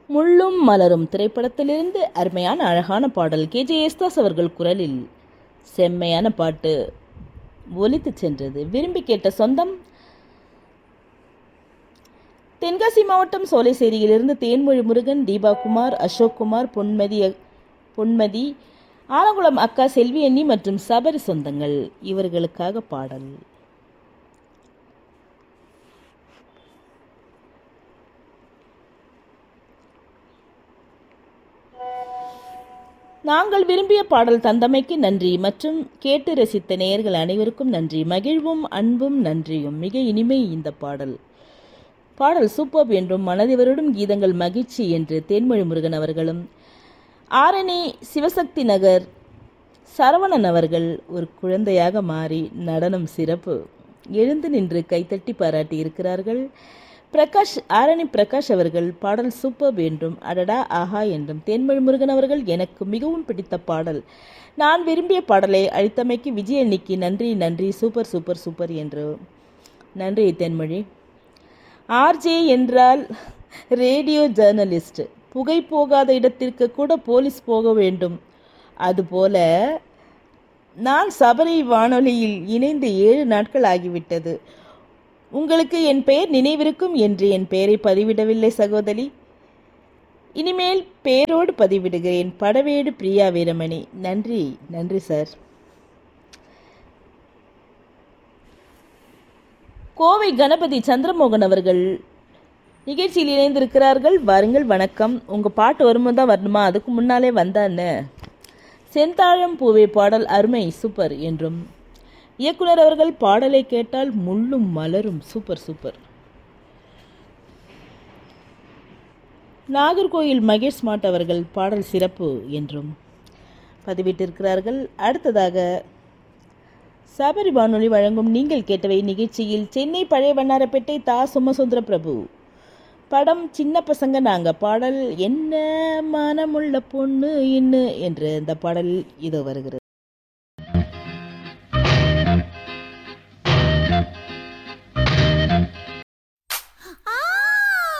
முள்ளும் மலரும் திரைப்படத்திலிருந்து அருமையான அழகான பாடல் கே ஜே யேசுதாஸ் அவர்கள் குரலில் செம்மையான பாட்டு ஒலித்து சென்றது விரும்பி கேட்ட சொந்தம் தென்காசி மாவட்டம் சோலைசேரியிலிருந்து தேன்மொழி முருகன் தீபா குமார் அசோக் குமார் பொன்மதி பொன்மதி ஆலங்குளம் அக்கா செல்வி அண்ணி மற்றும் சபரி சொந்தங்கள் இவர்களுக்காக பாடல் நாங்கள் விரும்பிய பாடல் தந்தமைக்கு நன்றி மற்றும் கேட்டு ரசித்த நேயர்கள் அனைவருக்கும் நன்றி மகிழ்வும் அன்பும் நன்றியும் மிக இனிமை இந்த பாடல் பாடல் சூப்பர் என்றும் மனதிவருடும் கீதங்கள் மகிழ்ச்சி என்று தேன்மொழி முருகன் அவர்களும் ஆரணி சிவசக்தி நகர் சரவணன் அவர்கள் ஒரு குழந்தையாக மாறி நடனம் சிறப்பு எழுந்து நின்று கைத்தட்டி பாராட்டி இருக்கிறார்கள் பிரகாஷ் ஆரணி பிரகாஷ் அவர்கள் பாடல் சூப்பர் என்றும் அடடா ஆஹா என்றும் தேன்மொழி முருகன் அவர்கள் எனக்கு மிகவும் பிடித்த பாடல் நான் விரும்பிய பாடலை அளித்தமைக்கு விஜயன்னிக்கு நன்றி நன்றி சூப்பர் சூப்பர் சூப்பர் என்று நன்றி தேன்மொழி ஆர்ஜே என்றால் ரேடியோ ஜேர்னலிஸ்ட் புகை போகாத இடத்திற்கு கூட போலீஸ் போக வேண்டும் அதுபோல நான் சபரி வானொலியில் இணைந்து ஏழு நாட்கள் ஆகிவிட்டது உங்களுக்கு என் பெயர் நினைவிருக்கும் என்று என் பெயரை பதிவிடவில்லை சகோதரி இனிமேல் பேரோடு பதிவிடுகிறேன் படவேடு பிரியா வீரமணி நன்றி நன்றி சார் கோவை கணபதி சந்திரமோகன் அவர்கள் நிகழ்ச்சியில் இணைந்திருக்கிறார்கள் வாருங்கள் வணக்கம் உங்கள் பாட்டு வரும்போது தான் வரணுமா அதுக்கு முன்னாலே வந்தான்னு செந்தாழம் பூவே பாடல் அருமை சூப்பர் என்றும் இயக்குனர் அவர்கள் பாடலை கேட்டால் Mullum Malarum super super Nagercoil Mahesh smart அவர்கள் பாடல் சிறப்பு என்றும் பதிவிட்டிருக்கிறார்கள் அடுத்ததாக சபரி வானொலி வழங்கும் நீங்கள் கேட்டவை நிகழ்ச்சியில் சென்னை பழைய வண்ணாரப்பேட்டை தா சுமசுந்தர பிரபு படம் சின்ன பசங்க நாங்க பாடல் என்ன மனமுள்ள பொண்ணு இன்னு என்று இந்த பாடல் இது வருகிறது